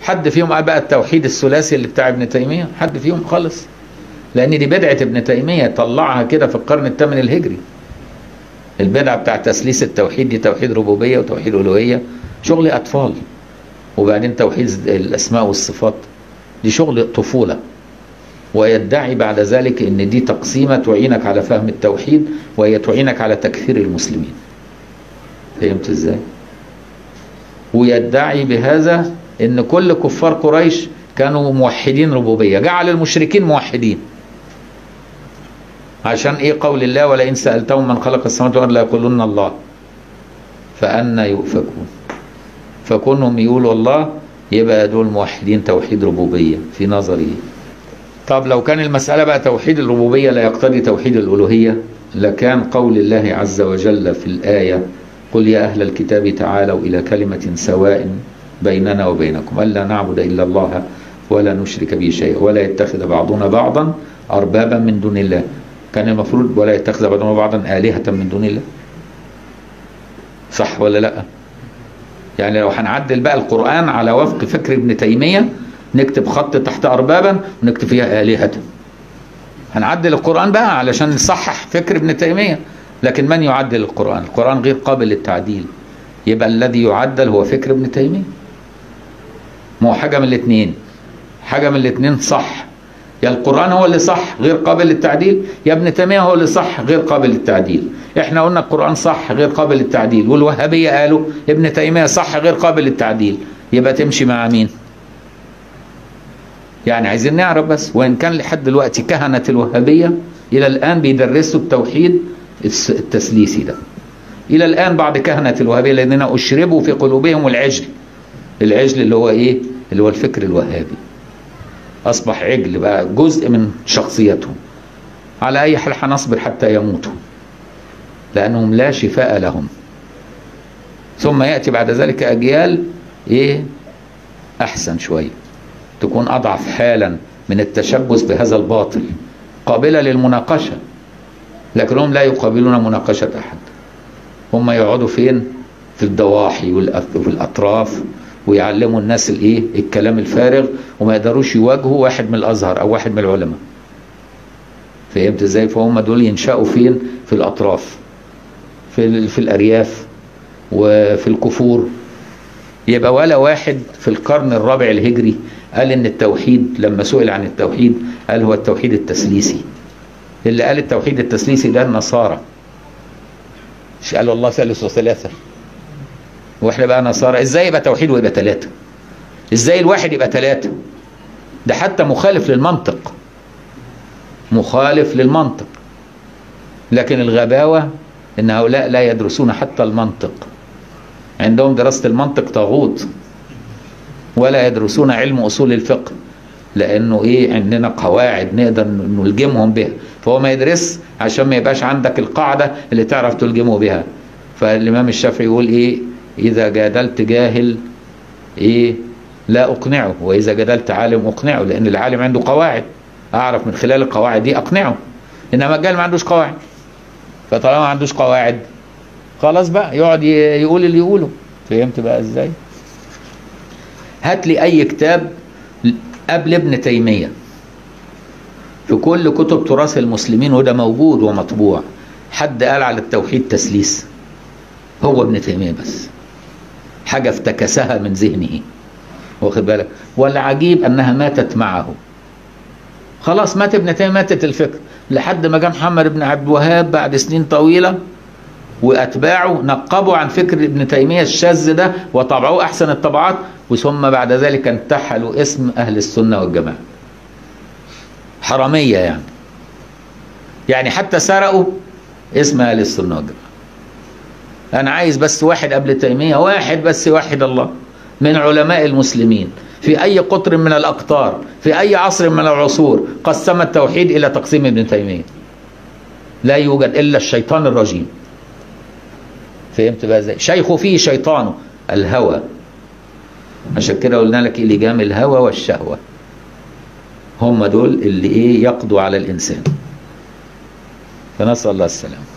حد فيهم قال بقى التوحيد الثلاثي اللي بتاع ابن تيميه حد فيهم خالص لان دي بدعه ابن تيميه طلعها كده في القرن الثامن الهجري البدعه بتاع تثليث التوحيد دي توحيد ربوبيه وتوحيد الوهيه شغل اطفال وبعدين توحيد الاسماء والصفات دي شغل طفوله ويدعي بعد ذلك ان دي تقسيمه تعينك على فهم التوحيد وهي تعينك على تكفير المسلمين فهمت ازاي ويدعي بهذا ان كل كفار قريش كانوا موحدين ربوبيه جعل المشركين موحدين عشان ايه قول الله ولئن سالتهم من خلق السماوات والارض ليقولن الله فأنا يؤفكون فكونهم يقولوا الله يبقى دول موحدين توحيد ربوبيه في نظري طب لو كان المسألة بقى توحيد الربوبية لا يقتضي توحيد الألوهية لكان قول الله عز وجل في الآية قل يا أهل الكتاب تعالوا إلى كلمة سواء بيننا وبينكم ألا نعبد إلا الله ولا نشرك به شيئا ولا يتخذ بعضنا بعضا أربابا من دون الله كان المفروض ولا يتخذ بعضنا بعضا آلهة من دون الله صح ولا لا يعني لو هنعدل بقى القرآن على وفق فكر ابن تيمية نكتب خط تحت أربابا ونكتب فيها آلهة هنعدل القرآن بقى علشان نصحح فكر ابن تيمية لكن من يعدل القرآن القرآن غير قابل للتعديل يبقى الذي يعدل هو فكر ابن تيمية ما هو حاجة من الاثنين حاجة من الاثنين صح يا القرآن هو اللي صح غير قابل للتعديل يا ابن تيمية هو اللي صح غير قابل للتعديل احنا قلنا القرآن صح غير قابل للتعديل والوهابية قالوا ابن تيمية صح غير قابل للتعديل يبقى تمشي مع مين يعني عايزين نعرف بس وإن كان لحد دلوقتي كهنة الوهابية إلى الآن بيدرسوا التوحيد التثليثي ده إلى الآن بعض كهنة الوهابية الذين أشربوا في قلوبهم العجل العجل اللي هو إيه اللي هو الفكر الوهابي أصبح عجل بقى جزء من شخصيتهم على أي حال هنصبر حتى يموتوا لأنهم لا شفاء لهم ثم يأتي بعد ذلك أجيال إيه أحسن شوية تكون أضعف حالا من التشبث بهذا الباطل قابلة للمناقشة لكنهم لا يقابلون مناقشة أحد هم يقعدوا فين في الضواحي وفي الأطراف ويعلموا الناس الايه الكلام الفارغ وما يقدروش يواجهوا واحد من الازهر او واحد من العلماء فهمت ازاي فهم دول ينشأوا فين في الاطراف في في الارياف وفي الكفور يبقى ولا واحد في القرن الرابع الهجري قال ان التوحيد لما سئل عن التوحيد قال هو التوحيد التثليثي اللي قال التوحيد التثليثي ده النصارى مش قالوا الله ثالث وثلاثه واحنا بقى نصارى ازاي يبقى توحيد ويبقى ثلاثه ازاي الواحد يبقى ثلاثه ده حتى مخالف للمنطق مخالف للمنطق لكن الغباوه ان هؤلاء لا يدرسون حتى المنطق عندهم دراسه المنطق طاغوت ولا يدرسون علم اصول الفقه لانه ايه عندنا قواعد نقدر نلجمهم بها فهو ما يدرس عشان ما يبقاش عندك القاعده اللي تعرف تلجمه بها فالامام الشافعي يقول ايه إذا جادلت جاهل إيه لا أقنعه وإذا جادلت عالم أقنعه لأن العالم عنده قواعد أعرف من خلال القواعد دي أقنعه إنما الجاهل ما عندوش قواعد فطالما ما عندوش قواعد خلاص بقى يقعد يقول اللي يقوله فهمت بقى إزاي هات لي أي كتاب قبل ابن تيمية في كل كتب تراث المسلمين وده موجود ومطبوع حد قال على التوحيد تسليس هو ابن تيمية بس حاجة افتكسها من ذهنه واخد بالك والعجيب أنها ماتت معه خلاص مات ابن تيمية ماتت الفكر لحد ما جاء محمد بن عبد الوهاب بعد سنين طويلة وأتباعه نقبوا عن فكر ابن تيمية الشاذ ده وطبعوه أحسن الطبعات وثم بعد ذلك انتحلوا اسم أهل السنة والجماعة حرامية يعني يعني حتى سرقوا اسم أهل السنة والجماعة أنا عايز بس واحد قبل تيمية واحد بس واحد الله من علماء المسلمين في أي قطر من الأقطار في أي عصر من العصور قسم التوحيد إلى تقسيم ابن تيمية لا يوجد إلا الشيطان الرجيم فهمت بقى ازاي شيخه فيه شيطانه الهوى عشان كده قلنا لك اللي جام الهوى والشهوة هم دول اللي ايه يقضوا على الإنسان فنسأل الله السلامه